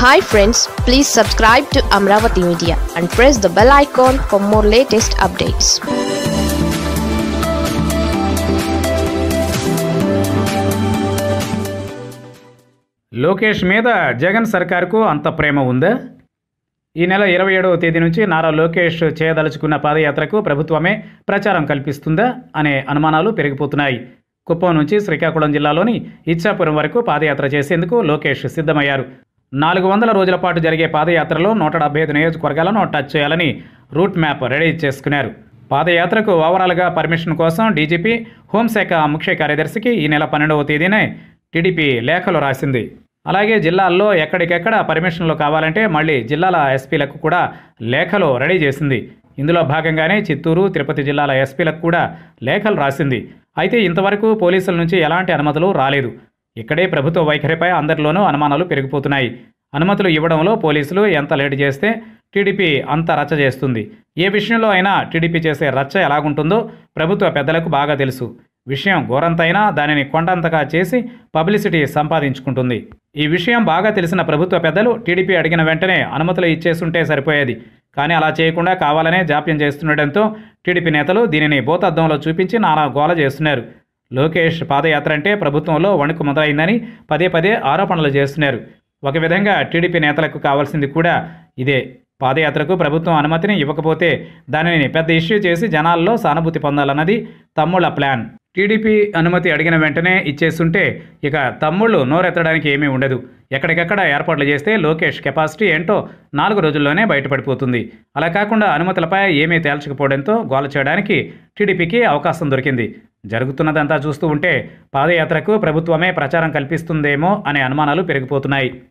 hi friends please subscribe to Amaravati media and press the bell icon for more latest updates Lokesh మీద జగన్ సర్కార్కు అంత ప్రేమ ఉందా ఈ నెల ఇరవై ఏడవ తేదీ నుంచి నారా లోకేష్ చేయదలుచుకున్న పాదయాత్రకు ప్రభుత్వమే ప్రచారం కల్పిస్తుందా అనే అనుమానాలు పెరిగిపోతున్నాయి కుప్పం నుంచి శ్రీకాకుళం జిల్లాలోని ఇచ్చాపురం వరకు పాదయాత్ర చేసేందుకు లోకేష్ సిద్ధమయ్యారు నాలుగు వందల రోజుల పాటు జరిగే పాదయాత్రలో నూట డెబ్బై ఐదు నియోజకవర్గాలను టచ్ చేయాలని రూట్ మ్యాప్ రెడీ చేసుకున్నారు పాదయాత్రకు ఓవరాల్గా పర్మిషన్ కోసం డీజీపీ హోంశాఖ ముఖ్య కార్యదర్శికి ఈ నెల పన్నెండవ తేదీనే టీడీపీ లేఖలు రాసింది అలాగే జిల్లాల్లో ఎక్కడికెక్కడ పర్మిషన్లు కావాలంటే మళ్ళీ జిల్లాల ఎస్పీలకు కూడా లేఖలు రెడీ చేసింది ఇందులో భాగంగానే చిత్తూరు తిరుపతి జిల్లాల ఎస్పీలకు కూడా లేఖలు రాసింది అయితే ఇంతవరకు పోలీసుల నుంచి ఎలాంటి అనుమతులు రాలేదు ఇక్కడే ప్రభుత్వ వైఖరిపై అందరిలోనూ అనుమానాలు పెరిగిపోతున్నాయి అనుమతులు ఇవ్వడంలో పోలీసులు ఎంత లేటు చేస్తే టీడీపీ అంత రచ్చ చేస్తుంది ఏ విషయంలో అయినా టీడీపీ చేసే రచ్చ ఎలాగుంటుందో ప్రభుత్వ పెద్దలకు బాగా తెలుసు విషయం ఘోరంతైనా దానిని కొండంతగా చేసి పబ్లిసిటీ సంపాదించుకుంటుంది ఈ విషయం బాగా తెలిసిన ప్రభుత్వ పెద్దలు టీడీపీ అడిగిన వెంటనే అనుమతులు ఇచ్చేసుంటే సరిపోయేది కానీ అలా చేయకుండా కావాలనే జాప్యం చేస్తుండటంతో టీడీపీ నేతలు దీనిని భూతద్దంలో చూపించి నానా గోల చేస్తున్నారు లోకేష్ పాదయాత్ర అంటే ప్రభుత్వంలో వణుకు మొదలైందని పదే పదే ఆరోపణలు చేస్తున్నారు ఒక విధంగా టీడీపీ నేతలకు కావాల్సింది కూడా ఇదే పాదయాత్రకు ప్రభుత్వం అనుమతిని ఇవ్వకపోతే దానిని పెద్ద ఇష్యూ చేసి జనాల్లో సానుభూతి పొందాలన్నది తమ్ముళ్ల ప్లాన్ టీడీపీ అనుమతి అడిగిన వెంటనే ఇచ్చేస్తుంటే ఇక తమ్ముళ్ళు నోరెత్తడానికి ఏమీ ఉండదు ఎక్కడికెక్కడ ఏర్పాట్లు చేస్తే లోకేష్ కెపాసిటీ ఏంటో నాలుగు రోజుల్లోనే బయటపడిపోతుంది అలా కాకుండా అనుమతులపై ఏమీ తేల్చకపోవడంతో గోల చేయడానికి టీడీపీకి అవకాశం దొరికింది జరుగుతున్నదంతా చూస్తూ ఉంటే పాదయాత్రకు ప్రభుత్వమే ప్రచారం కల్పిస్తుందేమో అనే అనుమానాలు పెరిగిపోతున్నాయి